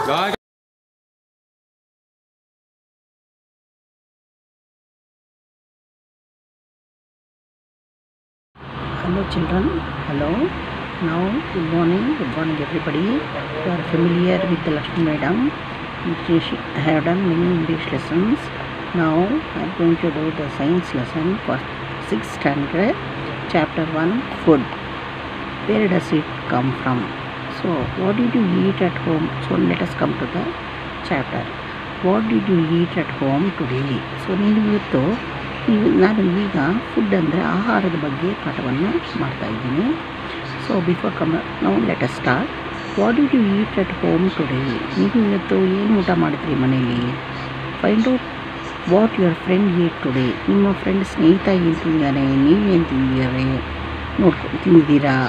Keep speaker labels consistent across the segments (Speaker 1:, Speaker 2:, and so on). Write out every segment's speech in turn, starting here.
Speaker 1: Guys.
Speaker 2: Hello children, hello. Now good morning, good morning everybody. You are familiar with the Lakshmi Madam. She she have done many English lessons. Now I am going to do the science lesson for 6th standard, chapter 1, food. Where does it come from? So what did you eat at home? So let us come to the chapter. What did you eat at home today? So ನೀನು ಇವತ್ತು ಈಗ ನಾನು ಈಗ food ಅಂದರೆ ಆಹಾರದ ಬಗ್ಗೆ ಪಾಠವನ್ನು ಮಾಡ್ತಾ ಇದ್ದೀನಿ ಸೊ ಬಿಫೋರ್ ಕಮ್ ನಾವು let us start what did you eat at home today ನೀವು ಇವತ್ತು ಏನು ಊಟ ಮಾಡಿದ್ರಿ ಮನೇಲಿ find out what your friend eat today ನಿಮ್ಮ ಫ್ರೆಂಡ್ ಸ್ನೇಹಿತ ಏನು ತಿಂದಿದ್ದಾನೆ ನೀವೇನು ತಿಂದಿದ್ದಾರೆ ನೋಡ್ಕೊ ತಿಂದಿದ್ದೀರಾ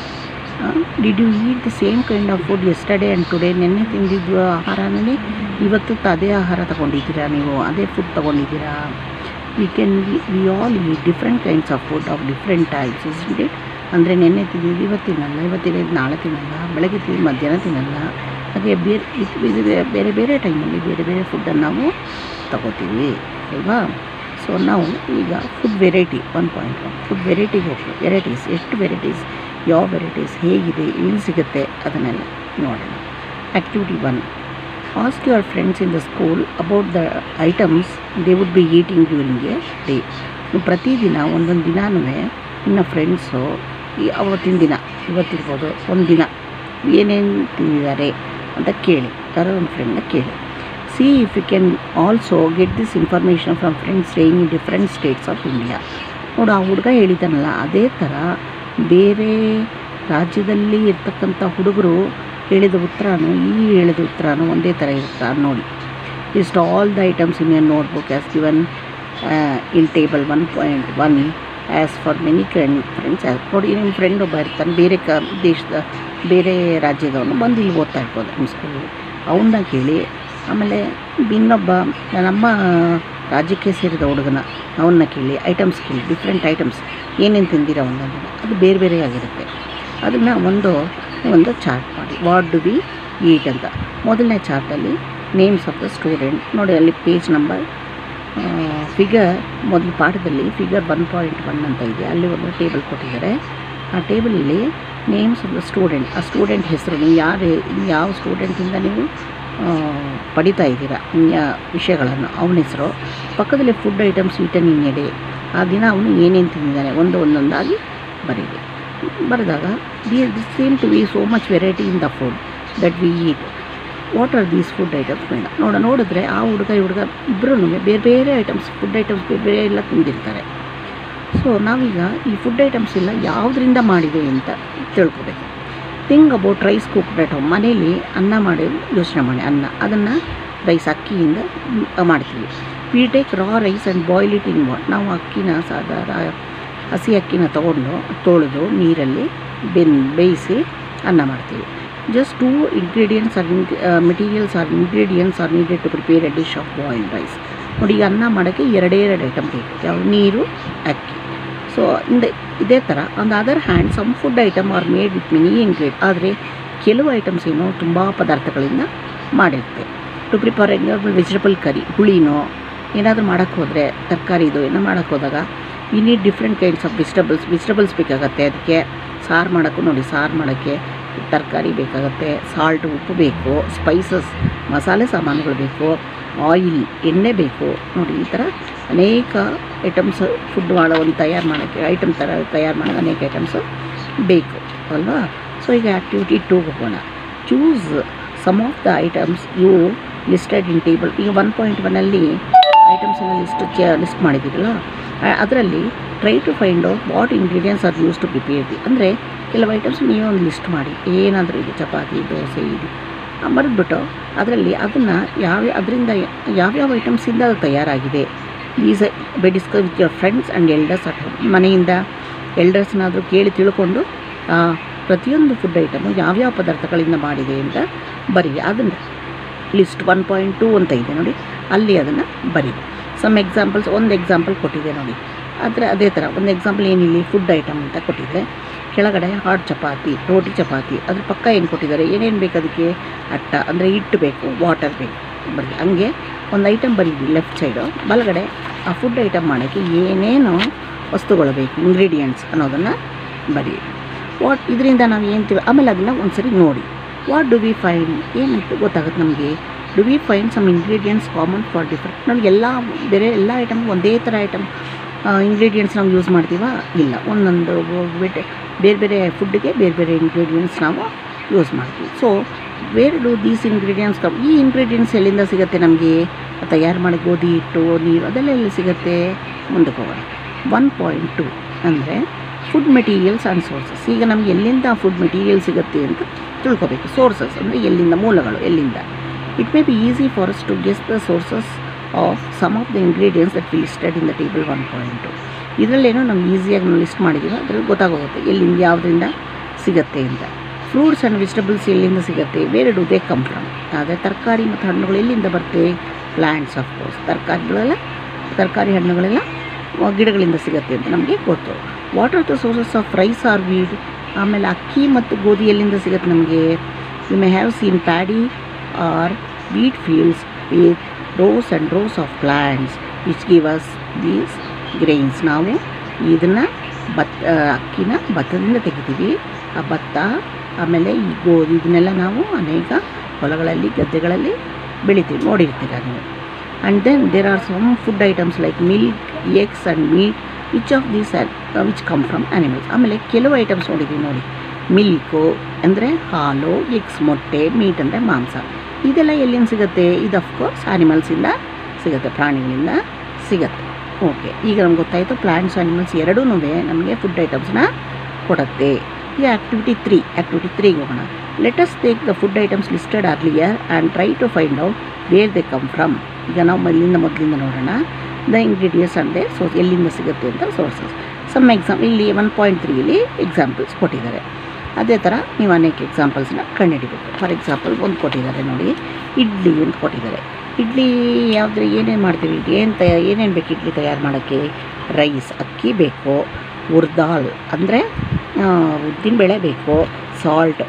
Speaker 2: did you eat the same kind of food yesterday and today ನೆನ್ನೆ ತಿಂದಿದ್ದು ಆಹಾರನೇ ಇವತ್ತು ತ- ಅದೇ ಆಹಾರ ತಗೊಂಡಿದ್ದೀರಾ ನೀವು ಅದೇ ಫುಡ್ ತಗೊಂಡಿದ್ದೀರಾ we can we all eat different kinds of food of different types is it ಅಂದರೆ ನೆನ್ನೆ ತಿಂದಿದ್ದು ಇವತ್ತು ತಿನ್ನಲ್ಲ ಇವತ್ತು ತಿನ್ನೋದು ನಾಳೆ ತಿನ್ನಲ್ಲ ಬೆಳಗ್ಗೆ ತಿಂದು ಮಧ್ಯಾಹ್ನ ತಿನ್ನಲ್ಲ ಹಾಗೆ ಬೇರೆ ಇದು ಇದು ಬೇರೆ ಬೇರೆ ಟೈಮಲ್ಲಿ ಬೇರೆ ಬೇರೆ ಫುಡ್ಡನ್ನು ನಾವು ತಗೋತೀವಿ ಅಲ್ವಾ ಸೊ ನಾವು ಈಗ food variety one point one food ವೆರೈಟಿಗೆ ಹೋಗ್ತೀವಿ ವೆರೈಟೀಸ್ ಎಷ್ಟು ವೆರೈಟೀಸ್ ಯಾವ ವೆರೈಟೀಸ್ ಹೇಗಿದೆ ಎಲ್ಲಿ ಸಿಗುತ್ತೆ ಅದನ್ನೆಲ್ಲ ನೋಡೋಣ activity one ask your friends in the school about the items they would be eating during a day ನೀವು ಪ್ರತಿದಿನ ಒಂದೊಂದು ದಿನಾನೂ ಇನ್ನು ಫ್ರೆಂಡ್ಸು ಈ ಅವತ್ತಿನ ದಿನ ಇವತ್ತಿರ್ಬೋದು ಒಂದು ದಿನ ಏನೇನು ತಿಂದಿದ್ದಾರೆ ಅಂತ ಕೇಳಿ ಯಾರೋ ಒಂದು ಫ್ರೆಂಡ್ನ ಕೇಳಿ see if you can also get this information from friends staying in different states of India ನೋಡು ಆ ಹುಡುಗ ಹೇಳಿದ್ದಾನಲ್ಲ ಅದೇ ಥರ ಬೇರೆ ರಾಜ್ಯದಲ್ಲಿ ಇರ್ತಕ್ಕಂಥ ಹುಡುಗರು ಹೇಳಿದ ಉತ್ತರನೂ ಈ ಹೇಳಿದ ಉತ್ತರನೂ ಒಂದೇ ಥರ ಇರುತ್ತಾ ನೋಡಿ list all the items in your notebook as given in table one point one as for many friend friends ನೋಡಿ ನಿಮ್ಮ ಫ್ರೆಂಡ್ ಒಬ್ಬ ಇರ್ತಾನೆ ಬೇರೆ ಕ ದೇಶದ ಬೇರೆ ರಾಜ್ಯದವನು ಬಂದು ಇಲ್ಲಿ ಓದ್ತಾ ಇರ್ಬೋದು ನಿಮ್ಮ ಸ್ಕೂಲಲ್ಲಿ ಅವನ್ನ ಕೇಳಿ ಆಮೇಲೆ ಇನ್ನೊಬ್ಬ ನಮ್ಮ ರಾಜ್ಯಕ್ಕೆ ಸೇರಿದ ಹುಡುಗನ ಅವನ್ನ ಕೇಳಿ ಐಟಮ್ಸ್ ಕೇಳಿ ಡಿಫ್ರೆಂಟ್ ಐಟಮ್ಸ್ ಏನೇನು ತಿಂದಿರೋ ಒಂದೊಂದು ಅದು ಬೇರೆ ಬೇರೆ ಆಗಿರುತ್ತೆ ಅದನ್ನು ಒಂದು ಒಂದು ಚಾರ್ಟ್ ಮಾಡಿ ವಾಟ್ ಡು ಬಿ ಈಟ್ ಅಂತ ಮೊದಲನೇ ಚಾರ್ಟಲ್ಲಿ ನೇಮ್ಸ್ ಆಫ್ ದ ಸ್ಟೂಡೆಂಟ್ ನೋಡಿ ಅಲ್ಲಿ ಪೇಜ್ ನಂಬರ್ ಫಿಗರ್ ಮೊದಲು ಪಾಠದಲ್ಲಿ ಫಿಗರ್ ಒನ್ ಪಾಯಿಂಟ್ ಒನ್ ಅಂತ ಇದೆ ಅಲ್ಲಿ ಒಂದು ಟೇಬಲ್ ಕೊಟ್ಟಿದ್ದಾರೆ ಆ ಟೇಬಲಲ್ಲಿ ನೇಮ್ಸ್ ಆಫ್ ದ ಸ್ಟೂಡೆಂಟ್ ಆ ಸ್ಟೂಡೆಂಟ್ ಹೆಸರು ನೀವು ಯಾರು ಯಾವ ಸ್ಟೂಡೆಂಟಿಂದ ನೀವು ಆ, ಪಡಿತಾ ಇದ್ದೀರಾ ಯಾ ವಿಷಯಗಳನ್ನು ಅವನ ಹೆಸರು ಪಕ್ಕದಲ್ಲಿ food items eaten in a day ಆ ದಿನ ಅವನು ಏನೇನು ತಿಂದಿದ್ದಾನೆ ಒಂದು ಒಂದೊಂದಾಗಿ ಬರೀರಿ ಬರೆದಾಗ the this same to be so much variety in the food that we eat what are these food items ಬೇಡ ನೋಡ ನೋಡಿದ್ರೆ ಆ ಹುಡುಗ ಈ ಹುಡುಗ ಇಬ್ಬರೂ ಬೇರೆ ಬೇರೆ ಐಟಮ್ಸ್ ಫುಡ್ ಐಟಮ್ಸ್ ಬೇರೆ ಬೇರೆ ಎಲ್ಲ ತಿಂದಿರ್ತಾರೆ ಸೊ ನಾವೀಗ ಈ ಫುಡ್ ಐಟಮ್ಸ್ ಎಲ್ಲ ಯಾವುದರಿಂದ ಮಾಡಿದೆ ಅಂತ ತಿಳ್ಕೊಬೇಕು thing about rice cooked at home ಮನೇಲಿ ಅನ್ನ ಮಾಡಿ ಯೋಚನೆ ಮಾಡಿ ಅನ್ನ ಅದನ್ನು ರೈಸ್ ಅಕ್ಕಿಯಿಂದ ಮ್, ಮಾಡ್ತೀವಿ we take raw rice and boil it in water ನಾವು ಅಕ್ಕಿನ ಸಾಧಾರ ಹಸಿ ಅಕ್ಕಿನ ತೊಗೊಂಡು ತೊಳೆದು ನೀರಲ್ಲಿ ಬೆನ್ ಬೇಯಿಸಿ ಅನ್ನ ಮಾಡ್ತೀವಿ just two ingredients or materials or ingredients are needed to prepare a dish of boiled rice ನೋಡಿ ಈಗ ಅನ್ನ ಮಾಡೋಕ್ಕೆ ಎರಡೇ ಎರಡು ಐಟಮ್ ಬೇಕು ಯಾವ ನೀರು ಅಕ್ಕಿ ಸೊ ಇಂದ ಇದೇ ಥರ on the other hand some food item are made with many ingredients ಆದರೆ ಕೆಲವು ಐಟಮ್ಸ್ ಏನು ತುಂಬ ಪದಾರ್ಥಗಳಿಂದ ಮಾಡಿರುತ್ತೆ to prepare example vegetable curry ಹುಳಿನೋ ಏನಾದರೂ ಮಾಡೋಕ್ಕೆ ಹೋದರೆ ತರಕಾರಿದು ಏನೋ ಮಾಡೋಕ್ಕೆ ಹೋದಾಗ ಈ need different kinds of vegetables vegetables ಬೇಕಾಗತ್ತೆ ಅದಕ್ಕೆ ಸಾರು ಮಾಡೋಕ್ಕೂ ನೋಡಿ ಸಾರು ಮಾಡೋಕ್ಕೆ ತರಕಾರಿ ಬೇಕಾಗತ್ತೆ ಸಾಲ್ಟ್ ಉಪ್ಪು ಬೇಕು ಸ್ಪೈಸಸ್ ಮಸಾಲೆ ಸಾಮಾನುಗಳು ಬೇಕು ಆಯಿಲ್ ಎಣ್ಣೆ ಬೇಕು ನೋಡಿ ಈ ಥರ ಅನೇಕ ಐಟಮ್ಸ್ ಫುಡ್ ಮಾಡೋ ಒಂದು ತಯಾರು ಮಾಡೋಕ್ಕೆ ಐಟಮ್ ಥರ ತಯಾರು ಮಾಡೋ ಅನೇಕ ಐಟಮ್ಸು ಬೇಕು ಅಲ್ವಾ ಸೊ ಈಗ ಆ್ಯಕ್ಟಿವಿಟಿ ಟೂ ಹೋಗೋಣ choose some of the items you listed in table ಈಗ ಒನ್ ಪಾಯಿಂಟ್ ಒನ್ನಲ್ಲಿ ಐಟಮ್ಸ್ ಎಲ್ಲ ಲಿಸ್ಟ್ ಚ ಲಿಸ್ಟ್ ಮಾಡಿದ್ದೀರಲ್ಲ ಅದರಲ್ಲಿ try to find out what ingredients are use to prepare the ಅಂದರೆ ಕೆಲವು ಐಟಮ್ಸ್ ನೀವೇ ಒಂದು ಲಿಸ್ಟ್ ಮಾಡಿ ಏನಾದರೂ ಇದು ಚಪಾತಿ ದೋಸೆ ಇದು ಮರೆದ್ಬಿಟ್ಟು ಅದರಲ್ಲಿ ಅದನ್ನು ಯಾವ ಅದರಿಂದ ಯಾವ್ಯಾವ ಐಟಮ್ಸಿಂದ ಅದು ತಯಾರಾಗಿದೆ is by discuss with your friends and elders at home ಮನೆಯಿಂದ ಎಲ್ಡರ್ಸ್ನಾದರೂ ಕೇಳಿ ತಿಳ್ಕೊಂಡು ಆ, ಪ್ರತಿಯೊಂದು ಫುಡ್ ಐಟಮು ಯಾವ್ಯಾವ ಪದಾರ್ಥಗಳಿಂದ ಮಾಡಿದೆ ಅಂತ ಬರೀರಿ ಅದನ್ನು ಲಿಸ್ಟ್ ಒನ್ ಪಾಯಿಂಟ್ ಟೂ ಅಂತ ಇದೆ ನೋಡಿ ಅಲ್ಲಿ ಅದನ್ನು ಬರೀರಿ ಸಮ್ ಎಕ್ಸಾಂಪಲ್ಸ್ ಒಂದು ಎಕ್ಸಾಂಪಲ್ ಕೊಟ್ಟಿದೆ ನೋಡಿ ಆದರೆ ಅದೇ ಥರ ಒಂದು ಎಕ್ಸಾಂಪಲ್ ಏನಿಲ್ಲಿ ಫುಡ್ ಐಟಮ್ ಅಂತ ಕೊಟ್ಟಿದ್ದಾರೆ ಕೆಳಗಡೆ ಹಾಟ್ ಚಪಾತಿ ರೋಟಿ ಚಪಾತಿ ಅದ್ರ ಪಕ್ಕ ಏನು ಕೊಟ್ಟಿದ್ದಾರೆ ಏನೇನು ಬೇಕು ಅದಕ್ಕೆ ಅಟ್ಟ ಅಂದರೆ ಹಿಟ್ಟು ಬೇಕು ವಾಟರ್ ಬೇಕು ಬರೀ ಹಂಗೆ ಒಂದು ಐಟಮ್ ಬರೀರಿ ಲೆಫ್ಟ್ ಸೈಡು ಬಲಗಡೆ ಆ ಫುಡ್ ಐಟಮ್ ಮಾಡೋಕ್ಕೆ ಏನೇನು ವಸ್ತುಗಳು ಬೇಕು ಇಂಗ್ರೀಡಿಯೆಂಟ್ಸ್ ಅನ್ನೋದನ್ನು ಬರೀರಿ ವಾಟ್ ಇದರಿಂದ ನಾವು ಏನು ತಿಳಿ ಆಮೇಲೆ ಅದನ್ನು ಒಂದು ಸರಿ ನೋಡಿ ವಾಟ್ ಡು ವಿ ಫೈನ್ ಏನಂತ ಗೊತ್ತಾಗುತ್ತೆ ನಮಗೆ do we find some ingredients common for different ನಮ್ಗೆ ಎಲ್ಲ ಬೇರೆ ಎಲ್ಲ ಐಟಮ್ ಒಂದೇ ಥರ ಐಟಮ್ ಇಂಗ್ರೀಡಿಯೆಂಟ್ಸ್ ನಾವು ಯೂಸ್ ಮಾಡ್ತೀವಾ ಇಲ್ಲ ಒಂದೊಂದು ಬೇಟೆ ಬೇರೆ ಬೇರೆ ಫುಡ್ಡಿಗೆ ಬೇರೆ ಬೇರೆ ಇಂಗ್ರೀಡಿಯೆಂಟ್ಸ್ ನಾವು ಯೂಸ್ ಮಾಡ್ತೀವಿ so where do these ingredients come ಈ ಇಂಗ್ರೀಡಿಯೆಂಟ್ಸ್ ಎಲ್ಲಿಂದ ಸಿಗುತ್ತೆ ನಮಗೆ ತಯಾರು ಮಾಡಿ ಗೋಧಿ ಹಿಟ್ಟು ನೀರು ಅದೆಲ್ಲ ಎಲ್ಲಿ ಸಿಗುತ್ತೆ ಮುಂದಕ್ಕೆ ಹೋಗೋಣ ಒನ್ ಪಾಯಿಂಟ್ ಟು ಅಂದರೆ ಫುಡ್ ಮೆಟೀರಿಯಲ್ಸ್ ಆ್ಯಂಡ್ ಸೋರ್ಸಸ್ ಈಗ ನಮ್ಗೆ ಎಲ್ಲಿಂದ ಫುಡ್ ಮೆಟೀರಿಯಲ್ ಸಿಗುತ್ತೆ ಅಂತ ತಿಳ್ಕೊಬೇಕು ಸೋರ್ಸಸ್ ಅಂದರೆ ಎಲ್ಲಿಂದ ಮೂಲಗಳು ಎಲ್ಲಿಂದ it may be easy for us to guess the sources of some of the ingredients that we listed in the table one point two ಇದರಲ್ಲೇನೋ ನಾವು ಈಸಿಯಾಗಿ ನಾವು ಲಿಸ್ಟ್ ಮಾಡಿದ್ದೀವಿ ಅದ್ರಲ್ಲಿ ಗೊತ್ತಾಗೋಗುತ್ತೆ ಎಲ್ಲಿಂದ ಯಾವುದರಿಂದ ಸಿಗುತ್ತೆ ಅಂತ ಫ್ರೂಟ್ಸ್ ಆ್ಯಂಡ್ ವೆಜಿಟಬಲ್ಸ್ ಎಲ್ಲಿಂದ ಸಿಗುತ್ತೆ ಬೇರೆ ಡು ದೇ ಕಮ್ ಫ್ರಮ್ ಆದರೆ ತರಕಾರಿ ಮತ್ತು ಹಣ್ಣುಗಳು ಎಲ್ಲಿಂದ ಬರುತ್ತೆ ಪ್ಲ್ಯಾಂಟ್ಸ್ ಆಫ್ ಕೋರ್ಸ್ ತರಕಾರಿಗಳೆಲ್ಲ ತರಕಾರಿ ಹಣ್ಣುಗಳೆಲ್ಲ ಆ, ಗಿಡಗಳಿಂದ ಸಿಗುತ್ತೆ ಅಂತ ನಮಗೆ ಗೊತ್ತು what are the sources of rice or wheat ಆಮೇಲೆ ಅಕ್ಕಿ ಮತ್ತು ಗೋಧಿ ಎಲ್ಲಿಂದ ಸಿಗುತ್ತೆ ನಮಗೆ you may have seen paddy or wheat fields with rows and rows of plants which give us these grains ನಾವು ಇದನ್ನು ಭತ್ತ ಅಕ್ಕಿನ ಭತ್ತದಿಂದ ತೆಗಿತೀವಿ ಆ ಭತ್ತ ಆಮೇಲೆ ಈ ಗೋಧಿ ಇದನ್ನೆಲ್ಲ ನಾವು ಅನೇಕ ಹೊಲಗಳಲ್ಲಿ ಗದ್ದೆಗಳಲ್ಲಿ ಬೆಳಿತೀವಿ ನೋಡಿರ್ತೀರ ನೀವು and then there are some food items like milk eggs and meat which of these are which come from animals ಆಮೇಲೆ ಕೆಲವು ಐಟಮ್ಸ್ ನೋಡಿದ್ದೀವಿ ನೋಡಿ ಮಿಲ್ಕು ಅಂದರೆ ಹಾಲು ಎಗ್ಸ್ ಮೊಟ್ಟೆ ಮೀಟ್ ಅಂದರೆ ಮಾಂಸ ಇದೆಲ್ಲ ಎಲ್ಲಿಂದ ಸಿಗುತ್ತೆ ಇದು ಅಫ್ಕೋರ್ಸ್ ಆ್ಯನಿಮಲ್ಸಿಂದ ಸಿಗುತ್ತೆ ಪ್ರಾಣಿಗಳಿಂದ ಸಿಗುತ್ತೆ ಓಕೆ ಈಗ ನಮ್ಗೆ ಗೊತ್ತಾಯಿತು ಪ್ಲಾಂಟ್ಸ್ ಆ್ಯನಿಮಲ್ಸ್ ಎರಡೂ ನಮಗೆ ಫುಡ್ ಐಟಮ್ಸ್ನ ಕೊಡುತ್ತೆ ಈಗ ಆ್ಯಕ್ಟಿವಿಟಿ ತ್ರೀ ಆ್ಯಕ್ಟಿವಿಟಿ ತ್ರೀಗೆ ಹೋಗೋಣ let's take the food items listed earlier and try to find out where they come from ಈಗ ನಾವು ಮೊದಲಿಂದ ಮೊದಲಿಂದ ನೋಡೋಣ ದ ಇಂಗ್ರೀಡಿಯಂಟ್ಸ್ ಅಂದರೆ ಸೊ ಎಲ್ಲಿಂದ ಸಿಗುತ್ತೆ ಅಂತ ಸೋರ್ಸಸ್ ಸಮ್ ಎಕ್ಸಾಮ್ ಇಲ್ಲಿ ಒನ್ ಪಾಯಿಂಟ್ ತ್ರೀಲಿ ಎಕ್ಸಾಂಪಲ್ಸ್ ಕೊಟ್ಟಿದ್ದಾರೆ ಅದೇ ಥರ ನೀವು ಅನೇಕ ಎಕ್ಸಾಂಪಲ್ಸ್ನ ಕಂಡುಹಿಡಿಬೇಕು ಫಾರ್ ಎಕ್ಸಾಂಪಲ್ ಒಂದು ಕೊಟ್ಟಿದ್ದಾರೆ ನೋಡಿ ಇಡ್ಲಿ ಅಂತ ಕೊಟ್ಟಿದ್ದಾರೆ ಇಡ್ಲಿ ಯಾವುದ್ರ ಏನೇನು ಮಾಡ್ತೀವಿ ಏನು ತಯ ಏನೇನು ಬೇಕು ಇಡ್ಲಿ ತಯಾರು ಮಾಡೋಕ್ಕೆ ರೈಸ್ ಅಕ್ಕಿ ಬೇಕು ಉರ್ದಾಲ್ ಅಂದರೆ ಉದ್ದಿನಬೇಳೆ ಬೇಕು ಸಾಲ್ಟ್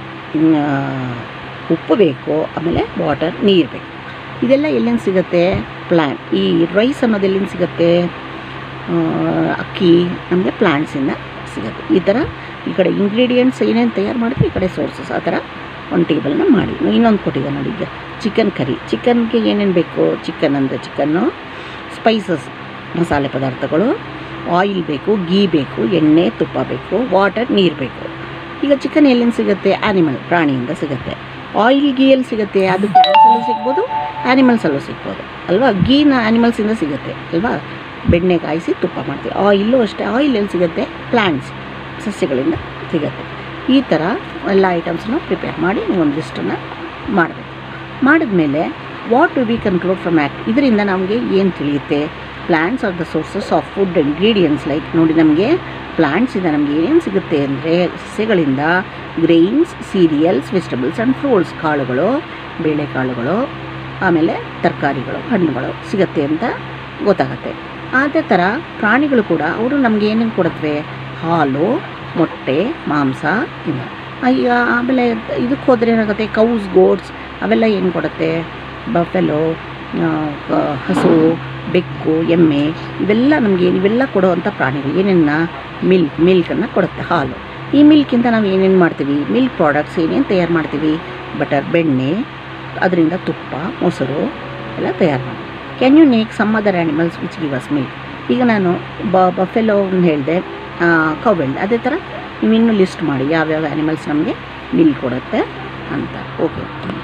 Speaker 2: ಉಪ್ಪು ಬೇಕು ಆಮೇಲೆ ವಾಟರ್ ನೀರು ಬೇಕು ಇದೆಲ್ಲ ಎಲ್ಲಿಂದ ಸಿಗುತ್ತೆ ಪ್ಲ್ಯಾಂಟ್ ಈ ರೈಸ್ ಅನ್ನೋದು ಎಲ್ಲಿಂದ ಸಿಗುತ್ತೆ ಆ, ಅಕ್ಕಿ ನಮಗೆ ಪ್ಲ್ಯಾಂಟ್ಸಿಂದ ಸಿಗುತ್ತೆ ಈ ಥರ ಈ ಕಡೆ ಇಂಗ್ರೀಡಿಯೆಂಟ್ಸ್ ಏನೇನು ತಯಾರು ಮಾಡಿದ್ರೆ ಈ ಕಡೆ ಸೋರ್ಸಸ್ ಆ ಥರ ಒಂದು ಟೇಬಲ್ನ ಮಾಡಿ ಇನ್ನೊಂದು ಕೊಟ್ಟಿದೆ ನೋಡಿ ಈಗ ಚಿಕನ್ ಕರಿ ಚಿಕನ್ಗೆ ಏನೇನು ಬೇಕು ಚಿಕನ್ ಅಂದರೆ ಚಿಕನ್ನು ಸ್ಪೈಸಸ್ ಮಸಾಲೆ ಪದಾರ್ಥಗಳು ಆಯಿಲ್ ಬೇಕು ಗೀ ಬೇಕು ಎಣ್ಣೆ ತುಪ್ಪ ಬೇಕು ವಾಟರ್ ನೀರು ಬೇಕು ಈಗ ಚಿಕನ್ ಎಲ್ಲಿಂದ ಸಿಗುತ್ತೆ ಆ್ಯನಿಮಲ್ ಪ್ರಾಣಿಯಿಂದ ಸಿಗುತ್ತೆ ಆಯಿಲ್ ಗೀ ಎಲ್ಲಿ ಸಿಗುತ್ತೆ ಅದು ಪ್ಲಾಂಟ್ಸಲ್ಲೂ ಸಿಗ್ಬೋದು ಆ್ಯನಿಮಲ್ಸಲ್ಲೂ ಸಿಗ್ಬೋದು ಅಲ್ವಾ ಗೀನ ಆ್ಯನಿಮಲ್ಸಿಂದ ಸಿಗುತ್ತೆ ಅಲ್ವಾ ಬೆಣ್ಣೆ ಕಾಯಿಸಿ ತುಪ್ಪ ಮಾಡ್ತೀವಿ ಆಯಿಲ್ಲು ಅಷ್ಟೇ ಆಯಿಲ್ ಎಲ್ಲಿ ಸಿಗುತ್ತೆ ಪ್ಲ್ಯಾಂಟ್ಸ್ ಸಸ್ಯಗಳಿಂದ ಸಿಗುತ್ತೆ ಈ ಥರ ಎಲ್ಲ ಐಟಮ್ಸನ್ನ ಪ್ರಿಪೇರ್ ಮಾಡಿ ಒಂದು ಲಿಸ್ಟನ್ನು ಮಾಡಬೇಕು ಮಾಡಿದ್ಮೇಲೆ what do we conclude from act ಇದರಿಂದ ನಮಗೆ ಏನು ತಿಳಿಯುತ್ತೆ plants are the sources of food ingredients like ನೋಡಿ ನಮಗೆ ಪ್ಲ್ಯಾಂಟ್ಸಿಂದ ನಮಗೆ ಏನೇನು ಸಿಗುತ್ತೆ ಅಂದರೆ ಸಸ್ಯಗಳಿಂದ grains cereals vegetables and fruits ಕಾಳುಗಳು ಬೇಳೆಕಾಳುಗಳು ಆಮೇಲೆ ತರಕಾರಿಗಳು ಹಣ್ಣುಗಳು ಸಿಗುತ್ತೆ ಅಂತ ಗೊತ್ತಾಗುತ್ತೆ ಅದೇ ಥರ ಪ್ರಾಣಿಗಳು ಕೂಡ ಅವರು ನಮಗೆ ಏನೇನು ಕೊಡುತ್ತವೆ ಹಾಲು ಮೊಟ್ಟೆ ಮಾಂಸ ಇನ್ನು ಈಗ ಆಮೇಲೆ ಇದಕ್ಕೆ ಹೋದರೆ ಏನಾಗುತ್ತೆ ಕೌಸ್ ಗೋಡ್ಸ್ ಅವೆಲ್ಲ ಏನು ಕೊಡುತ್ತೆ ಬಫೆಲೋ ಹಸು ಬೆಕ್ಕು ಎಮ್ಮೆ ಇವೆಲ್ಲ ನಮಗೆ ಇವೆಲ್ಲ ಕೊಡುವಂಥ ಪ್ರಾಣಿಗಳು ಏನೇನ ಮಿಲ್ಕ್ ಮಿಲ್ಕನ್ನು ಕೊಡುತ್ತೆ ಹಾಲು ಈ ಮಿಲ್ಕಿಂದ ನಾವು ಏನೇನು ಮಾಡ್ತೀವಿ ಮಿಲ್ಕ್ ಪ್ರಾಡಕ್ಟ್ಸ್ ಏನೇನು ತಯಾರು ಮಾಡ್ತೀವಿ ಬಟರ್ ಬೆಣ್ಣೆ ಅದರಿಂದ ತುಪ್ಪ ಮೊಸರು ಎಲ್ಲ ತಯಾರು ಮಾಡಿ can you name some other animals which give us milk ಈಗ ನಾನು ಬ ಬಫೆಲೋ ಹೇಳಿದೆ ಕೌಬೆಂಡ್ ಅದೇ ಥರ ನೀವು ಇನ್ನೂ ಲಿಸ್ಟ್ ಮಾಡಿ ಯಾವ್ಯಾವ ಆ್ಯನಿಮಲ್ಸ್ ನಮಗೆ ಮಿಲ್ಕ್ ಕೊಡುತ್ತೆ ಅಂತ ಓಕೆ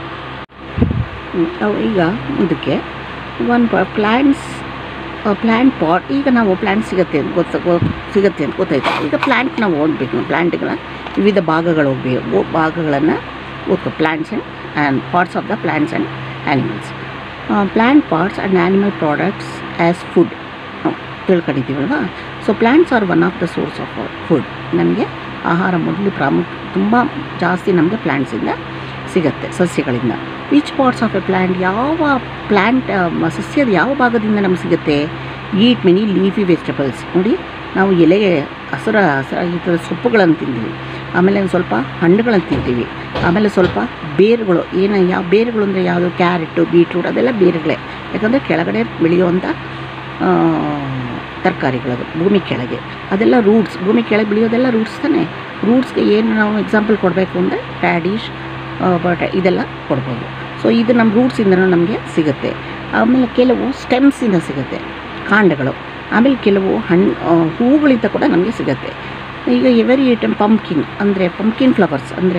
Speaker 2: ಈಗ ಇದಕ್ಕೆ ಒನ್ ಪ್ಲ್ಯಾಂಟ್ಸ್ ಪ್ಲ್ಯಾಂಟ್ ಪಾಟ್ ಈಗ ನಾವು ಪ್ಲ್ಯಾಂಟ್ ಸಿಗುತ್ತೆ ಅಂತ ಗೊತ್ತ ಗೊ ಸಿಗುತ್ತೆ ಅಂತ ಗೊತ್ತಾಯ್ತು ಈಗ ಪ್ಲ್ಯಾಂಟ್ ನಾವು ಓದಬೇಕು ಪ್ಲ್ಯಾಂಟ್ಗಳ ವಿವಿಧ ಭಾಗಗಳು ಹೋಗಬೇಕು ಭಾಗಗಳನ್ನು ಓದ್ಕೊ plants and and parts of the plants and animals plant parts and animal products as food ತಿಳ್ಕೊಂಡಿದ್ದೀವಲ್ವಾ so plants are one of the source of food ನಮಗೆ ಆಹಾರ ಮೊದಲು ಪ್ರಾಮುಖ್ಯ ತುಂಬ ಜಾಸ್ತಿ ನಮಗೆ ಪ್ಲ್ಯಾಂಟ್ಸಿಂದ ಸಿಗುತ್ತೆ ಸಸ್ಯಗಳಿಂದ which parts of a plant ಯಾವ ಪ್ಲ್ಯಾಂಟ್ ಸಸ್ಯದ ಯಾವ ಭಾಗದಿಂದ ನಮಗೆ ಸಿಗುತ್ತೆ ಈಟ್ ಮೆನಿ ಲೀಫಿ ವೆಜಿಟಬಲ್ಸ್ ನೋಡಿ ನಾವು ಎಲೆಗೆ ಹಸಿರ ಹಸಿರ ಈ ಥರ ಸೊಪ್ಪುಗಳನ್ನು ತಿಂತೀವಿ ಆಮೇಲೆ ಒಂದು ಸ್ವಲ್ಪ ಹಣ್ಣುಗಳನ್ನು ತಿಂತೀವಿ ಆಮೇಲೆ ಸ್ವಲ್ಪ ಬೇರುಗಳು ಏನು ಯಾವ ಬೇರುಗಳು ಅಂದರೆ ಯಾವುದು ಕ್ಯಾರೆಟು ಬೀಟ್ರೂಟ್ ಅದೆಲ್ಲ ಬೇರುಗಳೇ ಯಾಕಂದರೆ ಕೆಳಗಡೆ ಬೆಳೆಯುವಂಥ ತರಕಾರಿಗಳದು ಭೂಮಿ ಕೆಳಗೆ ಅದೆಲ್ಲ ರೂಟ್ಸ್ ಭೂಮಿ ಕೆಳಗೆ ಬೆಳೆಯೋದೆಲ್ಲ ರೂಟ್ಸ್ ತಾನೇ ರೂಟ್ಸ್ಗೆ ಏನು ನಾವು ಎಕ್ಸಾಂಪಲ್ ಕೊಡಬೇಕು ಅಂದರೆ ಟ್ಯಾಡಿಶ್ ಬಟ್ ಇದೆಲ್ಲ ಕೊಡ್ಬೋದು ಸೊ ಇದು ನಮ್ಮ ರೂಟ್ಸಿಂದನೂ ನಮಗೆ ಸಿಗುತ್ತೆ ಆಮೇಲೆ ಕೆಲವು ಸ್ಟೆಮ್ಸಿಂದ ಸಿಗುತ್ತೆ ಕಾಂಡಗಳು ಆಮೇಲೆ ಕೆಲವು ಹಣ್ಣು ಹೂಗಳಿಂದ ಕೂಡ ನಮಗೆ ಸಿಗುತ್ತೆ ಈಗ ಎವರಿ ಐಟಮ್ ಪಂಪ್ಕಿನ್ ಅಂದರೆ ಪಂಪ್ಕಿನ್ ಫ್ಲವರ್ಸ್ ಅಂದರೆ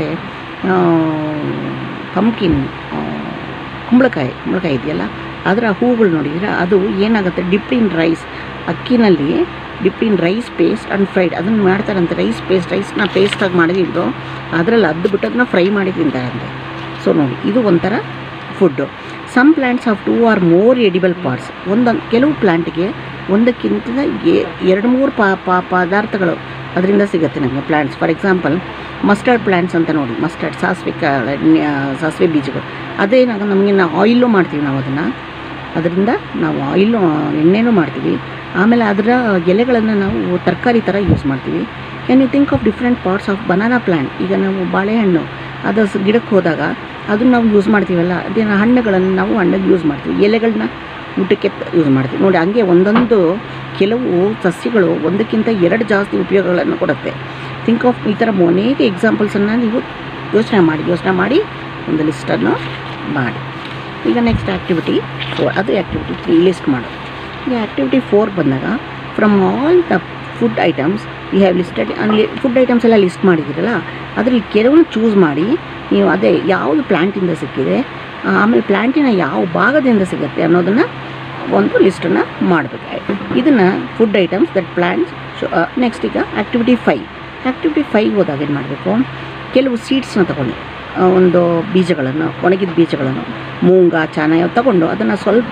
Speaker 2: ಪಂಪ್ಕಿನ್ ಕುಂಬಳಕಾಯಿ ಕುಂಬಳಕಾಯಿ ಇದೆಯಲ್ಲ ಅದರ ಹೂಗಳು ನೋಡಿದ್ರೆ ಅದು ಏನಾಗುತ್ತೆ ಡಿಪ್ ಇನ್ ರೈಸ್ ಅಕ್ಕಿನಲ್ಲಿ dip in rice paste and fried ಅದನ್ನು ಮಾಡ್ತಾರಂತೆ ರೈಸ್ ಪೇಸ್ಟ್ ರೈಸ್ನ ಪೇಸ್ಟಾಗಿ ಮಾಡಿದ್ದು ಅದರಲ್ಲಿ ಅದ್ದು ಬಿಟ್ಟು ಅದನ್ನ ಫ್ರೈ ಮಾಡಿ ತಿಂತಾರಂತೆ ಸೊ ನೋಡಿ ಇದು ಒಂಥರ food some plants of two or more edible parts ಒಂದೊಂದು ಕೆಲವು ಪ್ಲ್ಯಾಂಟ್ಗೆ ಒಂದಕ್ಕಿಂತ ಎ- ಎರಡು ಮೂರು ಪಾ ಪಾ ಪದಾರ್ಥಗಳು ಅದರಿಂದ ಸಿಗುತ್ತೆ ನಮಗೆ plants for example mustard plants ಅಂತ ನೋಡಿ ಮಸ್ಟರ್ಡ್ ಸಾಸಿವೆ ಕಾಳು ಎಣ್ಣೆ, ಆ, ಸಾಸಿವೆ ಬೀಜಗಳು ಅದೇನಾಗ ನಮಗೆ ನಾವು ಆಯಿಲು ಮಾಡ್ತೀವಿ ನಾವು ಅದನ್ನು ಅದರಿಂದ ನಾವು ಆಯಿಲು ಎಣ್ಣೆನೂ ಮಾಡ್ತೀವಿ ಆಮೇಲೆ ಅದರ ಎಲೆಗಳನ್ನು ನಾವು ತರಕಾರಿ ಥರ ಯೂಸ್ ಮಾಡ್ತೀವಿ can you think of different parts of banana plant ಈಗ ನಾವು ಬಾಳೆಹಣ್ಣು ಅದು ಸ್- ಗಿಡಕ್ಕೆ ಹೋದಾಗ ಅದನ್ನು ನಾವು ಯೂಸ್ ಮಾಡ್ತೀವಲ್ಲ ಅದೇನು ಹಣ್ಣುಗಳನ್ನು ನಾವು ಹಣ್ಣಿಗೆ ಯೂಸ್ ಮಾಡ್ತೀವಿ ಎಲೆಗಳನ್ನ ಊಟಕ್ಕೆ ಯೂಸ್ ಮಾಡ್ತೀವಿ ನೋಡಿ ಹಂಗೆ ಒಂದೊಂದು ಕೆಲವು ಸಸ್ಯಗಳು ಒಂದಕ್ಕಿಂತ ಎರಡು ಜಾಸ್ತಿ ಉಪಯೋಗಗಳನ್ನು ಕೊಡುತ್ತೆ ಥಿಂಕ್ ಆಫ್ ಈ ಥರ ಅನೇಕ ಎಕ್ಸಾಂಪಲ್ಸನ್ನು ನೀವು ಯೋಚನೆ ಮಾಡಿ ಯೋಚನೆ ಮಾಡಿ ಒಂದು ಲಿಸ್ಟನ್ನು ಮಾಡಿ ಈಗ ನೆಕ್ಸ್ಟ್ ಆ್ಯಕ್ಟಿವಿಟಿ ಫೋರ್ ಅದು ಆ್ಯಕ್ಟಿವಿಟಿ ತ್ರೀ ಲಿಸ್ಟ್ ಮಾಡೋದು ಈಗ ಆ್ಯಕ್ಟಿವಿಟಿ ಫೋರ್ ಬಂದಾಗ from all the food items you have listed ಅಲ್ಲಿ ಫುಡ್ ಐಟಮ್ಸ್ ಎಲ್ಲ ಲಿಸ್ಟ್ ಮಾಡಿದ್ದೀರಲ್ಲ ಅದರಲ್ಲಿ ಕೆಲವನ್ನು ಚೂಸ್ ಮಾಡಿ ನೀವು ಅದೇ ಯಾವುದು ಪ್ಲ್ಯಾಂಟಿಂದ ಸಿಕ್ಕಿದೆ ಆಮೇಲೆ ಪ್ಲ್ಯಾಂಟಿನ ಯಾವ ಭಾಗದಿಂದ ಸಿಗುತ್ತೆ ಅನ್ನೋದನ್ನು ಒಂದು ಲಿಸ್ಟನ್ನು ಮಾಡಬೇಕು ಇದನ್ನು food items that plants next ಈಗ ಆ್ಯಕ್ಟಿವಿಟಿ ಫೈವ್ ಆ್ಯಕ್ಟಿವಿಟಿ ಫೈವ್ ಹೋದಾಗ ಏನು ಮಾಡಬೇಕು ಕೆಲವು ಸೀಡ್ಸ್ನ ತಗೊಂಡು ಆ, ಒಂದು ಬೀಜಗಳನ್ನು ಒಣಗಿದ ಬೀಜಗಳನ್ನು ಮೂಂಗ ಚಾನ ತಗೊಂಡು ಅದನ್ನು ಸ್ವಲ್ಪ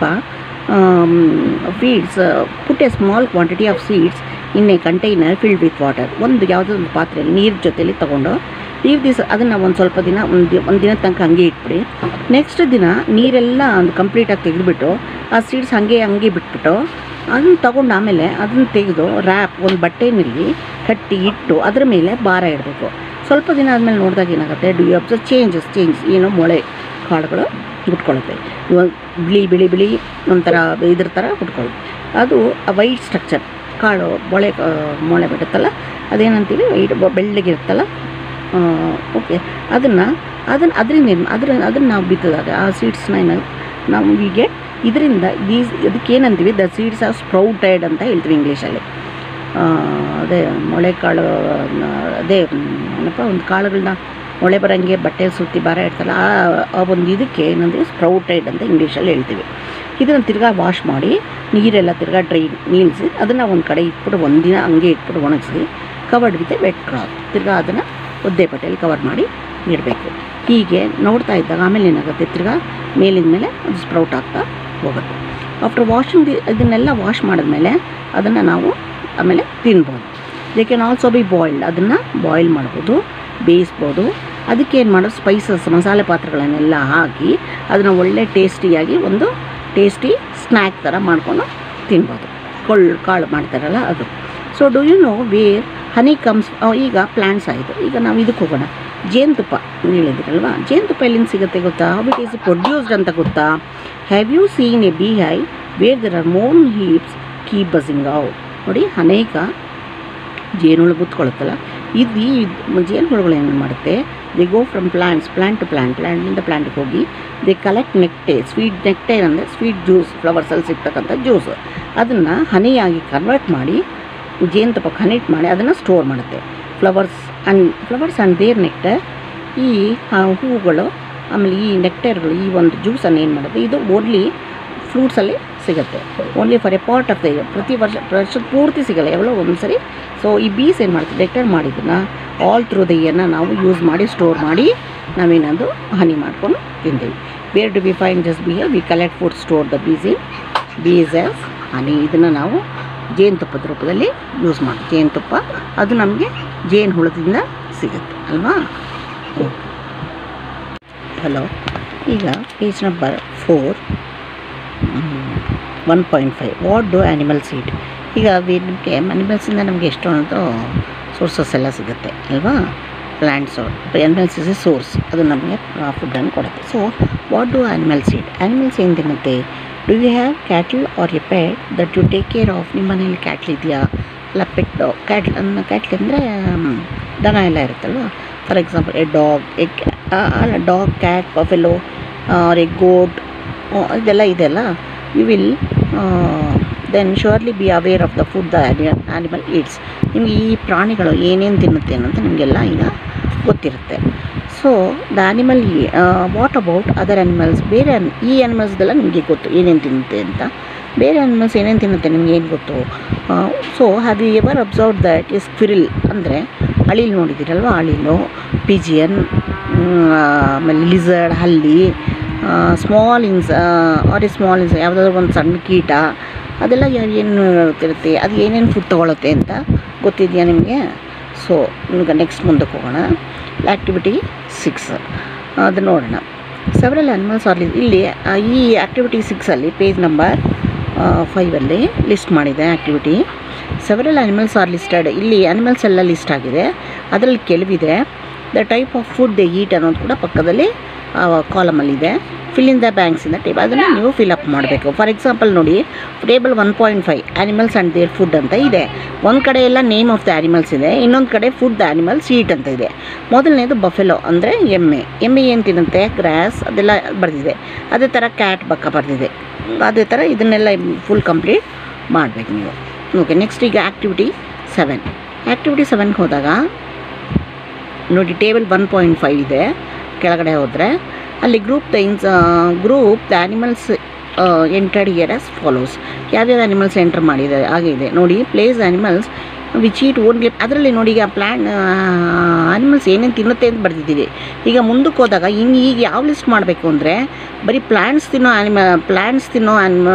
Speaker 2: seeds put a small quantity of seeds in a container filled with water ಒಂದು ಯಾವುದೋ ಒಂದು ಪಾತ್ರೆಯಲ್ಲಿ ನೀರು ಜೊತೆಲಿ ತೊಗೊಂಡು ಲೀವ್ ದಿವಸ ಅದನ್ನು ಒಂದು ಸ್ವಲ್ಪ ದಿನ ಒಂದು ದಿ ಒಂದು ದಿನ ತನಕ ಹಂಗೆ ಇಟ್ಬಿಡಿ ನೆಕ್ಸ್ಟ್ ದಿನ ನೀರೆಲ್ಲ ಒಂದು ಕಂಪ್ಲೀಟಾಗಿ ತೆಗೆದುಬಿಟ್ಟು ಆ ಸೀಡ್ಸ್ ಹಾಗೆ ಹಂಗೆ ಬಿಟ್ಬಿಟ್ಟು ಅದನ್ನು ತೊಗೊಂಡು ಆಮೇಲೆ ಅದನ್ನು ತೆಗೆದು ರ್ಯಾಪ್ ಒಂದು ಬಟ್ಟೆನಲ್ಲಿ ಕಟ್ಟಿ ಇಟ್ಟು ಅದರ ಮೇಲೆ ಭಾರ ಇಡಬೇಕು ಸ್ವಲ್ಪ ದಿನ ಆದಮೇಲೆ ನೋಡಿದಾಗ ಏನಾಗುತ್ತೆ do you observe changes change ಏನೋ ಮೊಳೆ ಕಾಳುಗಳು ಹುಟ್ಕೊಳ್ಳುತ್ತೆ ಇವಾಗ ಬಿಳಿ ಬಿಳಿ ಬಿಳಿ ಒಂಥರ ಇದ್ರ ಥರ ಹುಟ್ಕೊಳ್ಳುತ್ತೆ ಅದು ವೈಟ್ ಸ್ಟ್ರಕ್ಚರ್ ಕಾಳು ಮೊಳೆ ಆ, ಮೊಳೆ ಬಿಡುತ್ತಲ್ಲ ಅದೇನಂತೀವಿ ವೈಟ್ ಬೆಳ್ಳಗಿರುತ್ತಲ್ಲ ಓಕೆ ಅದನ್ನು ಅದನ್ನು ಅದರಿಂದ ಏನು ಅದ್ರ ಅದನ್ನು ನಾವು ಬಿತ್ತಿದಾಗ ಆ ಸೀಡ್ಸ್ನ ಏನು ನಾವು ವಿ ಗೆಟ್ ಇದರಿಂದ ದೀಸ್ ಅದಕ್ಕೆ ಏನಂತೀವಿ ದ ಸೀಡ್ಸ್ ಆರ್ ಸ್ಪ್ರೌಟೆಡ್ ಅಂತ ಹೇಳ್ತೀವಿ ಇಂಗ್ಲೀಷಲ್ಲಿ ಅದೇ ಮೊಳೆಕಾಳು ನ- ಅದೇ ಮ್, ಏನಪ್ಪ ಒಂದು ಕಾಳುಗಳನ್ನ ಮೊಳೆ ಬರೋಂಗೆ ಬಟ್ಟೆ ಸುತ್ತಿ ಭಾರ ಇಡ್ತಲ್ಲ ಆ ಆ ಒಂದು ಇದಕ್ಕೆ ಏನಂದರೆ ಸ್ಪ್ರೌಟೆಡ್ ಅಂತ ಇಂಗ್ಲೀಷಲ್ಲಿ ಹೇಳ್ತೀವಿ ಇದನ್ನು ತಿರ್ಗಾ ವಾಶ್ ಮಾಡಿ ನೀರೆಲ್ಲ ತಿರ್ಗಾ ಡ್ರೈ ನಿಲ್ಲಿಸಿ ಅದನ್ನು ಒಂದು ಕಡೆ ಇಟ್ಬಿಟ್ಟು ಒಂದಿನ ಹಂಗೆ ಇಟ್ಬಿಟ್ಟು ಒಣಗಿಸಿ ಕವರ್ಡ್ ವಿತ್ ವೆಟ್ ಕ್ಲಾತ್ ತಿರ್ಗಾ ಅದನ್ನು ಒದ್ದೆ ಬಟ್ಟೆಯಲ್ಲಿ ಕವರ್ ಮಾಡಿ ಇಡಬೇಕು ಹೀಗೆ ನೋಡ್ತಾ ಇದ್ದಾಗ ಆಮೇಲೆ ಏನಾಗುತ್ತೆ ತಿರ್ಗಾ ಮೇಲಿನ ಮೇಲೆ ಅದು ಸ್ಪ್ರೌಟ್ ಆಗ್ತಾ ಹೋಗುತ್ತೆ ಆಫ್ಟರ್ ವಾಷಿಂಗ್ ದಿ ಇದನ್ನೆಲ್ಲ ವಾಶ್ ಮಾಡಿದ್ಮೇಲೆ ಅದನ್ನು ನಾವು ಆಮೇಲೆ ತಿನ್ಬೋದು they can also be boiled ಅದನ್ನು ಬಾಯ್ಲ್ ಮಾಡ್ಬೋದು ಬೇಯಿಸ್ಬೋದು ಅದಕ್ಕೆ ಏನು ಮಾಡೋದು ಸ್ಪೈಸಸ್ ಮಸಾಲೆ ಪಾತ್ರೆಗಳನ್ನೆಲ್ಲ ಹಾಕಿ ಅದನ್ನು ಒಳ್ಳೆ ಟೇಸ್ಟಿಯಾಗಿ ಒಂದು ಟೇಸ್ಟಿ ಸ್ನ್ಯಾಕ್ ಥರ ಮಾಡ್ಕೊಂಡು ತಿನ್ಬೋದು ಕೊಳ್ಳು ಕಾಳು ಮಾಡ್ತಾರಲ್ಲ ಅದು so do you know where honey comes ಈಗ ಪ್ಲ್ಯಾಂಟ್ಸ್ ಆಯಿತು ಈಗ ನಾವು ಇದಕ್ಕೆ ಹೋಗೋಣ ಜೇನುತುಪ್ಪ ಹೇಳಿದ್ರಲ್ವಾ ಜೇನುತುಪ್ಪ ಎಲ್ಲಿಂದ ಸಿಗುತ್ತೆ ಗೊತ್ತಾ ಹೌ ಇಟ್ ಈಸ್ ಪ್ರೊಡ್ಯೂಸ್ಡ್ ಅಂತ ಗೊತ್ತಾ have you seen a beehive where there are moan heaps keep buzzing out ನೋಡಿ ಅನೇಕ ಜೇನುಹುಳು ಬುತ್ಕೊಳ್ಳುತ್ತಲ್ಲ ಇದು ಈ ಜೇನುಹುಳುಗಳು ಏನು ಮಾಡುತ್ತೆ they go from plants plant to plant ಪ್ಲ್ಯಾಂಟಿಂದ ಪ್ಲ್ಯಾಂಟ್ಗೆ ಹೋಗಿ they collect nectar sweet nectar ಅಂದರೆ ಸ್ವೀಟ್ ಜ್ಯೂಸ್ ಫ್ಲವರ್ಸಲ್ಲಿ ಸಿಗ್ತಕ್ಕಂಥ ಜ್ಯೂಸ್ ಅದನ್ನು ಹನಿಯಾಗಿ ಕನ್ವರ್ಟ್ ಮಾಡಿ ಜೇನುತುಪ್ಪ ಕನೆಕ್ಟ್ ಮಾಡಿ ಅದನ್ನು ಸ್ಟೋರ್ ಮಾಡುತ್ತೆ flowers and flowers and their nectar ಈ ಆ, ಹೂವುಗಳು ಆಮೇಲೆ ಈ ನೆಕ್ಟರ್ಗಳು ಈ ಒಂದು ಜ್ಯೂಸನ್ನು ಏನು ಮಾಡುತ್ತೆ ಇದು ಓನ್ಲಿ ಫ್ರೂಟ್ಸಲ್ಲಿ ಸಿಗುತ್ತೆ only for a part of the year ಪ್ರತಿ ವರ್ಷ ವರ್ಷದ ಪೂರ್ತಿ ಸಿಗಲ್ಲ ಯಾವಳೋ ಒಂದು ಸರಿ ಸೊ ಈ ಬೀಸ್ ಏನು ಮಾಡ್ತೀವಿ ನೆಕ್ಟರ್ ಮಾಡಿದ್ದನ್ನು ಆಲ್ ಥ್ರೂ ದ ಇಯರ್ನ ನಾವು ಯೂಸ್ ಮಾಡಿ ಸ್ಟೋರ್ ಮಾಡಿ ನಾವೇನದು ಹನಿ ಮಾಡ್ಕೊಂಡು ತಿಂತೀವಿ where do bee fine just bee we collect food store the bees in bees as honey ಇದನ್ನು ನಾವು ಜೇನುತುಪ್ಪದ ರೂಪದಲ್ಲಿ ಯೂಸ್ ಮಾಡಿ ಜೇನುತುಪ್ಪ ಅದು ನಮಗೆ ಜೇನು ಹುಳದಿಂದ ಸಿಗುತ್ತೆ ಅಲ್ವಾ ಹಲೋ ಈಗ page number four one point five what do animals eat ಈಗ ವಿ ನಿಮಗೆ ಅನಿಮಲ್ಸಿಂದ ನಮಗೆ ಎಷ್ಟೊಂದು ಸೋರ್ಸಸ್ ಎಲ್ಲ ಸಿಗುತ್ತೆ ಅಲ್ವಾ plants animals is a source ಅದು ನಮಗೆ ಫುಡ್ಡನ್ನು ಕೊಡುತ್ತೆ so what do animals eat animals ಏನು ತಿನ್ನುತ್ತೆ do you have cattle or a pet that you take care of ನಿಮ್ಮ ಮನೇಲಿ ಕ್ಯಾಟ್ಲ್ ಇದೆಯಾ ಇಲ್ಲ ಪೆಟ್ ಡಾಗ್ ಕ್ಯಾಟ್ಲ್ ಅನ್ನ ಕ್ಯಾಟ್ಲ್ ಅಂದರೆ ದನ ಎಲ್ಲ ಇರುತ್ತಲ್ವ for example a dog a ಅಲ್ಲ dog cat buffalo or a goat ಇದೆಲ್ಲ ಇದೆಲ್ಲ you will then surely be aware of the food the animal eats ನಿಮಗೆ ಈ ಪ್ರಾಣಿಗಳು ಏನೇನು ತಿನ್ನುತ್ತೆ ಅನ್ನೋದು ನಿಮಗೆಲ್ಲ ಈಗ ಗೊತ್ತಿರುತ್ತೆ so the animal what about other animals ಬೇರೆ ಅನ್ ಈ ಆ್ಯನಿಮಲ್ಸ್ದೆಲ್ಲ ನಿಮಗೆ ಗೊತ್ತು ಏನೇನು ತಿನ್ನುತ್ತೆ ಅಂತ ಬೇರೆ ಆ್ಯನಿಮಲ್ಸ್ ಏನೇನು ತಿನ್ನುತ್ತೆ ನಿಮ್ಗೆ ಏನು ಗೊತ್ತು so have you ever observe that ಈ ಸ್ಕ್ವಿರಿಲ್ ಅಂದರೆ ಅಳಿಲ್ ನೋಡಿದ್ದೀರಲ್ವ ಅಳಿಲು ಪಿಜಿಯನ್ ಆಮೇಲೆ ಲಿಸರ್ಡ್ ಹಲ್ಲಿ small ins R A small ಇನ್ಸ್ ಯಾವುದಾದ್ರು ಒಂದು ಸಣ್ಣ ಕೀಟ ಅದೆಲ್ಲ ಏನು ಇರುತ್ತೆ ಅದು ಏನೇನು ಫುಡ್ ತೊಗೊಳುತ್ತೆ ಅಂತ ಗೊತ್ತಿದೆಯಾ ನಿಮಗೆ ಸೊ ಈಗ ನೆಕ್ಸ್ಟ್ ಮುಂದಕ್ಕೆ ಹೋಗೋಣ ಆ್ಯಕ್ಟಿವಿಟಿ ಸಿಕ್ಸ್ ಅದು ನೋಡೋಣ ಸೆವೆರಲ್ ಆ್ಯನಿಮಲ್ಸ್ ಆರ್ ಇಲ್ಲಿ ಆ, ಈ ಆ್ಯಕ್ಟಿವಿಟಿ ಸಿಕ್ಸಲ್ಲಿ ಪೇಜ್ ನಂಬರ್ ಫೈವಲ್ಲಿ ಲಿಸ್ಟ್ ಮಾಡಿದೆ activity several animals are listed ಇಲ್ಲಿ ಆ್ಯನಿಮಲ್ಸ್ ಎಲ್ಲ ಲಿಸ್ಟ್ ಆಗಿದೆ ಅದರಲ್ಲಿ ಕೆಲವಿದೆ the type of food they eat ಅನ್ನೋದು ಕೂಡ ಪಕ್ಕದಲ್ಲಿ ಕಾಲಮಲ್ಲಿದೆ fill in the blanks in the table ಅದನ್ನು ನೀವು ಫಿಲ್ ಅಪ್ ಮಾಡಬೇಕು ಫಾರ್ ಎಕ್ಸಾಂಪಲ್ ನೋಡಿ table one point five animals and their food ಅಂತ ಇದೆ ಒಂದು ಕಡೆ ಎಲ್ಲ ನೇಮ್ ಆಫ್ ದ ಆ್ಯನಿಮಲ್ಸ್ ಇದೆ ಇನ್ನೊಂದು ಕಡೆ ಫುಡ್ ದ ಆ್ಯನಿಮಲ್ಸ್ ಈಟ್ ಅಂತ ಇದೆ ಮೊದಲನೇದು ಬಫೆಲೋ ಅಂದರೆ ಎಮ್ಮೆ ಎಮ್ಮೆ ಏನು ತಿನ್ನುತ್ತೆ ಗ್ರಾಸ್ ಅದೆಲ್ಲ ಬರೆದಿದೆ ಅದೇ ಥರ ಕ್ಯಾಟ್ ಬಕ್ಕ ಬರೆದಿದೆ ಅದೇ ಥರ ಇದನ್ನೆಲ್ಲ ಫುಲ್ ಕಂಪ್ಲೀಟ್ ಮಾಡಬೇಕು ನೀವು ಓಕೆ ನೆಕ್ಸ್ಟ್ ಈಗ ಆ್ಯಕ್ಟಿವಿಟಿ ಸೆವೆನ್ ಆ್ಯಕ್ಟಿವಿಟಿ ಸೆವೆನ್ಗೆ ಹೋದಾಗ ನೋಡಿ ಟೇಬಲ್ ಒನ್ ಪಾಯಿಂಟ್ ಫೈವ್ ಇದೆ ಕೆಳಗಡೆ ಹೋದರೆ ಅಲ್ಲಿ ಗ್ರೂಪ್ ದ ಇನ್ಸ್ group the animals entered here as follows ಯಾವ್ಯಾವ ಆ್ಯನಿಮಲ್ಸ್ ಎಂಟರ್ ಮಾಡಿದ್ದಾರೆ ಹಾಗೆ ಇದೆ ನೋಡಿ place animals which eat only ಅದರಲ್ಲಿ ನೋಡಿ ಈಗ ಪ್ಲ್ಯಾನ್ ಆ್ಯನಿಮಲ್ಸ್ ಏನೇನು ತಿನ್ನುತ್ತೆ ಅಂತ ಬರೆದಿದ್ದೀವಿ ಈಗ ಮುಂದಕ್ಕೆ ಹೋದಾಗ ಇನ್ನು ಈಗ ಯಾವ ಲಿಸ್ಟ್ ಮಾಡಬೇಕು ಅಂದರೆ ಬರೀ ಪ್ಲ್ಯಾಂಟ್ಸ್ ತಿನ್ನೋ ಆ್ಯನಿಮ ಪ್ಲ್ಯಾಂಟ್ಸ್ ತಿನ್ನೋ ಆ್ಯನಿಮ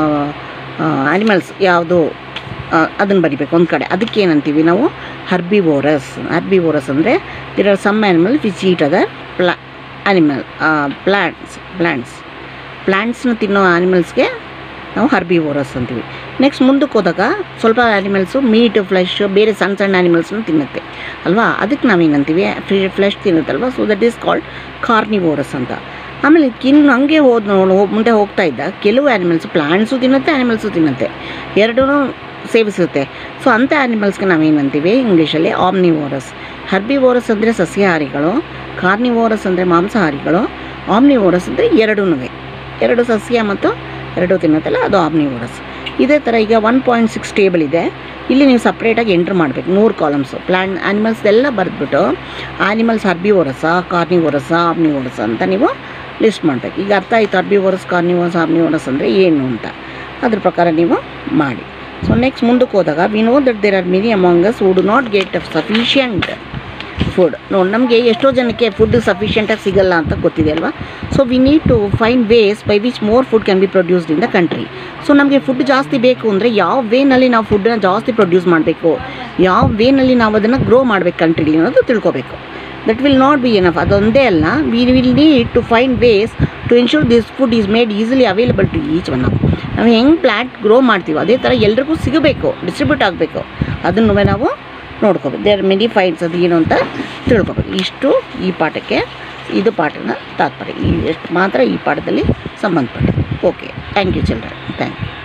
Speaker 2: ಆ್ಯನಿಮಲ್ಸ್ ಯಾವುದು ಅದನ್ನು ಬರಿಬೇಕು ಒಂದು ಕಡೆ ಅದಕ್ಕೆ ಏನಂತೀವಿ ನಾವು ಹರ್ಬಿವೋರಸ್ ಹರ್ಬಿವೋರಸ್ ಅಂದರೆ there are some animal which eat other ಪ್ಲಾ ಆ್ಯನಿಮಲ್ ಪ್ಲ್ಯಾಂಟ್ಸ್ ಪ್ಲ್ಯಾಂಟ್ಸ್ ಪ್ಲ್ಯಾಂಟ್ಸ್ನ ತಿನ್ನೋ ಆ್ಯನಿಮಲ್ಸ್ಗೆ ನಾವು ಹರ್ಬಿವೋರಸ್ ಅಂತೀವಿ ನೆಕ್ಸ್ಟ್ ಮುಂದಕ್ಕೆ ಹೋದಾಗ ಸ್ವಲ್ಪ ಆ್ಯನಿಮಲ್ಸು ಮೀಟ್ ಫ್ಲೆಶ್ ಬೇರೆ ಸಣ್ಣ ಸಣ್ಣ ಆ್ಯನಿಮಲ್ಸ್ನ ತಿನ್ನುತ್ತೆ ಅಲ್ವಾ ಅದಕ್ಕೆ ನಾವೇನಂತೀವಿ ಫ್ಲೆಶ್ ತಿನ್ನುತ್ತಲ್ವ so that is called carnivorous ಅಂತ ಆಮೇಲೆ ಇನ್ನು ಹಂಗೆ ಹೋದ್ ನೋಡು ಮುಂದೆ ಹೋಗ್ತಾ ಇದ್ದ ಕೆಲವು ಆ್ಯನಿಮಲ್ಸ್ ಪ್ಲಾಂಟ್ಸು ತಿನ್ನುತ್ತೆ ಆ್ಯನಿಮಲ್ಸು ತಿನ್ನುತ್ತೆ ಎರಡೂ ಸೇವಿಸುತ್ತೆ ಸೊ ಅಂಥ ಆ್ಯನಿಮಲ್ಸ್ಗೆ ನಾವೇನಂತೀವಿ ಇಂಗ್ಲೀಷಲ್ಲಿ ಆಮ್ನಿವೋರಸ್ ಹರ್ಬಿವೋರಸ್ ಅಂದರೆ ಸಸ್ಯಾಹಾರಿಗಳು ಕಾರ್ನಿವೋರಸ್ ಅಂದರೆ ಮಾಂಸಾಹಾರಿಗಳು ಆಮ್ನಿವೋರಸ್ ಅಂದರೆ ಎರಡೂ ಎರಡು ಸಸ್ಯ ಮತ್ತು ಎರಡು ತಿನ್ನುತ್ತಲ್ಲ ಅದು ಆಮ್ನಿವೋರಸ್ ಇದೇ ಥರ ಈಗ ಒನ್ ಪಾಯಿಂಟ್ ಸಿಕ್ಸ್ ಟೇಬಲ್ ಇದೆ ಇಲ್ಲಿ ನೀವು ಸಪ್ರೇಟಾಗಿ ಎಂಟ್ರ್ ಮಾಡಬೇಕು ಮೂರು ಕಾಲಮ್ಸು ಪ್ಲಾಂಟ್ ಆ್ಯನಿಮಲ್ಸ್ದೆಲ್ಲ ಬರೆದ್ಬಿಟ್ಟು ಆ್ಯನಿಮಲ್ಸ್ ಹರ್ಬಿವೋರಸ ಕಾರ್ನಿವೋರಸ ಆಮ್ನಿವೋರಸ ಅಂತ ನೀವು ಲಿಸ್ಟ್ ಮಾಡಬೇಕು ಈಗ ಅರ್ಥ ಆಯಿತು ಹರ್ಬಿವೋರಸ್ ಕಾರ್ನಿವೋರಸ್ ಆಮ್ನಿವೋರಸ್ ಅಂದರೆ ಏನು ಅಂತ ಅದ್ರ ಪ್ರಕಾರ ನೀವು ಮಾಡಿ ಸೊ ನೆಕ್ಸ್ಟ್ ಮುಂದಕ್ಕೆ ಹೋದಾಗ we know that there are many amongst would not get sufficient food ನೋಡಿ ನಮಗೆ ಎಷ್ಟೋ ಜನಕ್ಕೆ ಫುಡ್ ಸಫಿಷಿಯೆಂಟಾಗಿ ಸಿಗಲ್ಲ ಅಂತ ಗೊತ್ತಿದೆ ಅಲ್ವಾ so we need to find ways by which more food can be produced in the country so ನಮಗೆ ಫುಡ್ ಜಾಸ್ತಿ ಬೇಕು ಅಂದರೆ ಯಾವ ವೇನಲ್ಲಿ ನಾವು ಫುಡ್ಡನ್ನ ಜಾಸ್ತಿ ಪ್ರೊಡ್ಯೂಸ್ ಮಾಡಬೇಕು ಯಾವ ವೇನಲ್ಲಿ ನಾವು ಅದನ್ನು ಗ್ರೋ ಮಾಡಬೇಕು ಕಂಟ್ರಿಲಿ ಅನ್ನೋದು ತಿಳ್ಕೊಬೇಕು that will not be enough ಅದೊಂದೇ ಅಲ್ಲ we will need to find ways to ensure this food is made easily available to each one of ನಾವು ಹೆಂಗೆ ಪ್ಲ್ಯಾಂಟ್ ಗ್ರೋ ಮಾಡ್ತೀವೋ ಅದೇ ಥರ ಎಲ್ರಿಗೂ ಸಿಗಬೇಕು ಡಿಸ್ಟ್ರಿಬ್ಯೂಟ್ ಆಗಬೇಕು ಅದನ್ನು ನಾವು ನೋಡ್ಕೋಬೇಕು ದೇರ್ ಮೆನಿ ಫೈನ್ಸ್ ಅದು ಏನು ಅಂತ ತಿಳ್ಕೊಬೇಕು ಇಷ್ಟು ಈ ಪಾಠಕ್ಕೆ ಇದು ಪಾಠನ ತಾತ್ಪರ್ಯ ಈ ಎಷ್ಟು ಮಾತ್ರ ಈ ಪಾಠದಲ್ಲಿ ಸಂಬಂಧಪಟ್ಟಿದೆ okay thank you children thank you